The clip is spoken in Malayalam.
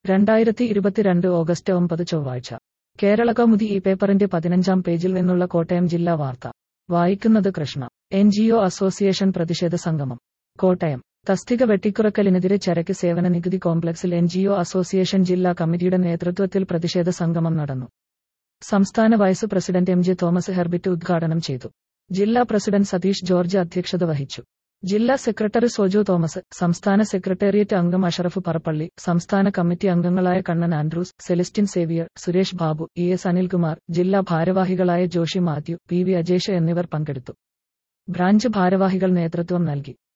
രണ്ടായിരത്തി ഇരുപത്തിരണ്ട് ഓഗസ്റ്റ് ഒമ്പത് ചൊവ്വാഴ്ച കേരള കൗമുദി ഈ പേപ്പറിന്റെ പതിനഞ്ചാം പേജിൽ നിന്നുള്ള കോട്ടയം ജില്ലാ വാർത്ത വായിക്കുന്നത് Krishna N G O association പ്രതിഷേധ സംഗമം കോട്ടയം തസ്തിക വെട്ടിക്കുറക്കലിനെതിരെ ചരക്ക് സേവന നികുതി കോംപ്ലക്സിൽ എൻ ജി ഒ അസോസിയേഷൻ ജില്ലാ കമ്മിറ്റിയുടെ നേതൃത്വത്തിൽ പ്രതിഷേധ സംഗമം നടന്നു സംസ്ഥാന vice president M J Thomas Herbit ഉദ്ഘാടനം ചെയ്തു ജില്ലാ പ്രസിഡന്റ് സതീഷ് ജോർജ് അധ്യക്ഷത വഹിച്ചു ജില്ലാ സെക്രട്ടറി സോജു തോമസ് സംസ്ഥാന സെക്രട്ടേറിയറ്റ് അംഗം അഷറഫ് പറപ്പള്ളി സംസ്ഥാന കമ്മിറ്റി അംഗങ്ങളായ Kannan Andrews Celestine Xavier Suresh Babu E S Anilkumar ജില്ലാ ഭാരവാഹികളായ Joshy Mathew P V Ajesh എന്നിവർ പങ്കെടുത്തു ബ്രാഞ്ച് ഭാരവാഹികൾ നേതൃത്വം നൽകി